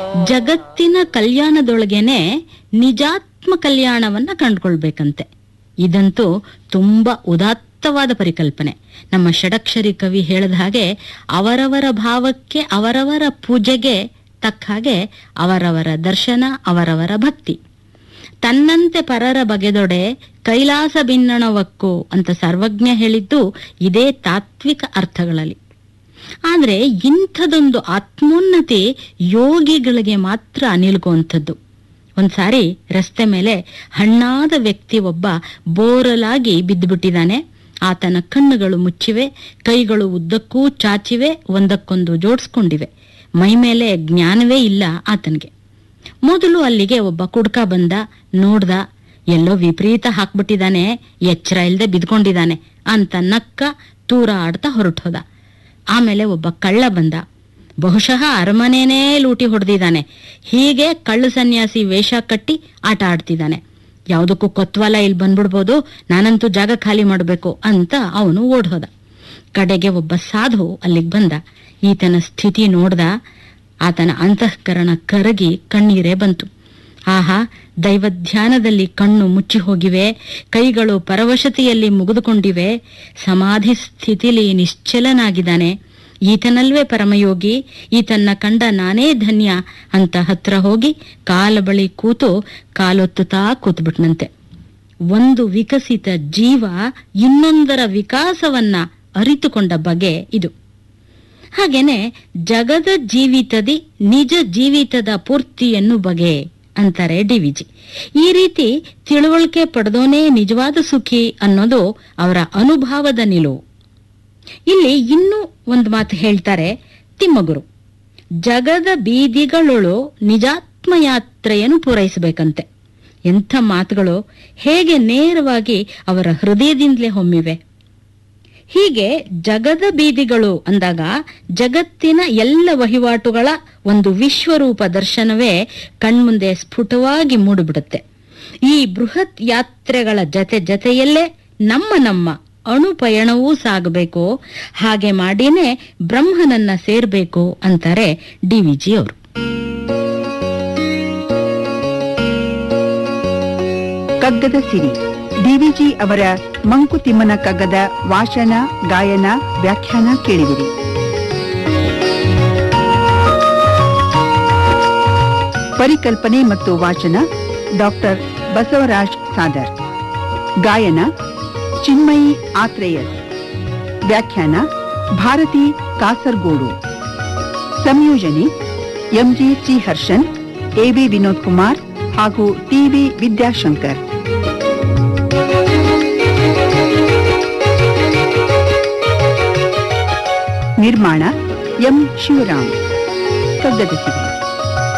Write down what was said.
ಜಗತ್ತಿನ ಕಲ್ಯಾಣದೊಳಗೇನೆ ನಿಜಾತ್ಮ ಕಲ್ಯಾಣವನ್ನ ಕಂಡುಕೊಳ್ಬೇಕಂತೆ ಇದಂತೂ ತುಂಬಾ ಉದಾತ್ತವಾದ ಪರಿಕಲ್ಪನೆ ನಮ್ಮ ಷಡಕ್ಷರಿ ಕವಿ ಹೇಳದ ಹಾಗೆ ಅವರವರ ಭಾವಕ್ಕೆ ಅವರವರ ಪೂಜೆಗೆ ತಕ್ಕ ಹಾಗೆ ಅವರವರ ದರ್ಶನ ಅವರವರ ಭಕ್ತಿ ತನ್ನಂತೆ ಪರರ ಬಗೆದೊಡೆ ಕೈಲಾಸ ಭಿನ್ನಣವಕ್ಕು ಅಂತ ಸರ್ವಜ್ಞ ಹೇಳಿದ್ದು ಇದೇ ತಾತ್ವಿಕ ಅರ್ಥಗಳಲ್ಲಿ ಆದ್ರೆ ಇಂಥದೊಂದು ಆತ್ಮೋನ್ನತಿ ಯೋಗಿಗಳಿಗೆ ಮಾತ್ರ ನಿಲ್ಗುವಂಥದ್ದು ಒಂದ್ಸಾರಿ ರಸ್ತೆ ಮೇಲೆ ಹಣ್ಣಾದ ವ್ಯಕ್ತಿ ಒಬ್ಬ ಬೋರಲಾಗಿ ಬಿದ್ದುಬಿಟ್ಟಿದ್ದಾನೆ ಆತನ ಕಣ್ಣುಗಳು ಮುಚ್ಚಿವೆ ಕೈಗಳು ಉದ್ದಕ್ಕೂ ಚಾಚಿವೆ ಒಂದಕ್ಕೊಂದು ಜೋಡಿಸ್ಕೊಂಡಿವೆ ಮೈ ಮೇಲೆ ಜ್ಞಾನವೇ ಇಲ್ಲ ಆತನಿಗೆ ಮೊದಲು ಅಲ್ಲಿಗೆ ಒಬ್ಬ ಕುಡ್ಕ ಬಂದ ನೋಡ್ದ ಎಲ್ಲೋ ವಿಪರೀತ ಹಾಕ್ಬಿಟ್ಟಿದ್ದಾನೆ ಎಚ್ಚರ ಇಲ್ದೆ ಬಿದ್ಕೊಂಡಿದ್ದಾನೆ ಅಂತ ನಕ್ಕ ತೂರ ಆಡ್ತಾ ಹೊರಟೋದ ಆಮೇಲೆ ಒಬ್ಬ ಕಳ್ಳ ಬಂದ ಬಹುಶಃ ಅರಮನೆನೇ ಲೂಟಿ ಹೊಡೆದಿದ್ದಾನೆ ಹೀಗೆ ಕಳ್ಳ ಸನ್ಯಾಸಿ ವೇಷ ಕಟ್ಟಿ ಆಟ ಆಡ್ತಿದ್ದಾನೆ ಯಾವುದಕ್ಕೂ ಕೊತ್ವಾಲ ಇಲ್ಲಿ ಬಂದ್ಬಿಡ್ಬೋದು ನಾನಂತೂ ಜಾಗ ಖಾಲಿ ಮಾಡಬೇಕು ಅಂತ ಅವನು ಓಡ್ಹೋದ ಕಡೆಗೆ ಒಬ್ಬ ಸಾಧು ಅಲ್ಲಿಗೆ ಬಂದ ಈತನ ಸ್ಥಿತಿ ನೋಡ್ದ ಆತನ ಅಂತಃಕರಣ ಕರಗಿ ಕಣ್ಣೀರೇ ಬಂತು ಆಹಾ ದೈವಧ್ಯಾನದಲ್ಲಿ ಕಣ್ಣು ಮುಚ್ಚಿ ಹೋಗಿವೆ ಕೈಗಳು ಪರವಶತೆಯಲ್ಲಿ ಮುಗಿದುಕೊಂಡಿವೆ ಸಮಾಧಿ ಸ್ಥಿತಿಲಿ ನಿಶ್ಚಲನಾಗಿದ್ದಾನೆ ಈತನಲ್ವೇ ಪರಮಯೋಗಿ ಈತನ್ನ ಕಂಡ ನಾನೇ ಧನ್ಯ ಅಂತ ಹತ್ರ ಹೋಗಿ ಕಾಲ ಬಳಿ ಕೂತು ಕಾಲೊತ್ತುತ್ತಾ ಕೂತ್ಬಿಟ್ನಂತೆ ಒಂದು ವಿಕಸಿತ ಜೀವ ಇನ್ನೊಂದರ ವಿಕಾಸವನ್ನ ಅರಿತುಕೊಂಡ ಬಗೆ ಇದು ಹಾಗೇನೆ ಜಗದ ಜೀವಿತದಿ ನಿಜ ಜೀವಿತದ ಪೂರ್ತಿಯನ್ನು ಬಗೆ ಅಂತಾರೆ ಡಿವಿಜಿ ಈ ರೀತಿ ತಿಳುವಳಿಕೆ ಪಡೆದೋನೇ ನಿಜವಾದ ಸುಖಿ ಅನ್ನೋದು ಅವರ ಅನುಭವದ ನಿಲುವು ಇಲ್ಲಿ ಇನ್ನೂ ಒಂದು ಮಾತು ಹೇಳ್ತಾರೆ ತಿಮ್ಮಗುರು ಜಗದ ಬೀದಿಗಳೊಳು ನಿಜಾತ್ಮ ಯಾತ್ರೆಯನ್ನು ಪೂರೈಸಬೇಕಂತೆ ಎಂಥ ಮಾತುಗಳು ಹೇಗೆ ನೇರವಾಗಿ ಅವರ ಹೃದಯದಿಂದಲೇ ಹೊಮ್ಮಿವೆ ಹೀಗೆ ಜಗದ ಬೀದಿಗಳು ಅಂದಾಗ ಜಗತ್ತಿನ ಎಲ್ಲ ವಹಿವಾಟುಗಳ ಒಂದು ವಿಶ್ವರೂಪ ದರ್ಶನವೇ ಕಣ್ಮುಂದೆ ಸ್ಫುಟವಾಗಿ ಮೂಡಿಬಿಡುತ್ತೆ ಈ ಬೃಹತ್ ಯಾತ್ರೆಗಳ ಜತೆ ಜತೆಯಲ್ಲೇ ನಮ್ಮ ನಮ್ಮ ಅಣುಪಯಣವೂ ಸಾಗಬೇಕು ಹಾಗೆ ಮಾಡಿನೇ ಬ್ರಹ್ಮನನ್ನ ಸೇರ್ಬೇಕು ಅಂತಾರೆ ಡಿವಿಜಿ ಅವರು ಕಗ್ಗದ ಸಿರಿ ಡಿವಿಜಿ ಅವರ ಮಂಕುತಿಮ್ಮನ ಕಗ್ಗದ ವಾಚನ ಗಾಯನ ವ್ಯಾಖ್ಯಾನ ಕೇಳಿದಿರಿ ಪರಿಕಲ್ಪನೆ ಮತ್ತು ವಾಚನ ಡಾಕ್ಟರ್ ಬಸವರಾಜ್ ಸಾದರ್ ಗಾಯನ ಚಿನ್ಮಯಿ ಆತ್ರೇಯರ್ ವ್ಯಾಖ್ಯಾನ ಭಾರತಿ ಕಾಸರ್ಗೋಡು ಸಂಯೋಜನೆ MG C Harshan AB Vinod Kumar ಹಾಗೂ ಟಿವಿ ವಿದ್ಯಾಶಂಕರ್ ನಿರ್ಮಾಣ ಎಂ ಶಿವರಾಮ್ ಕಗ್ಗದ ಸಿರಿ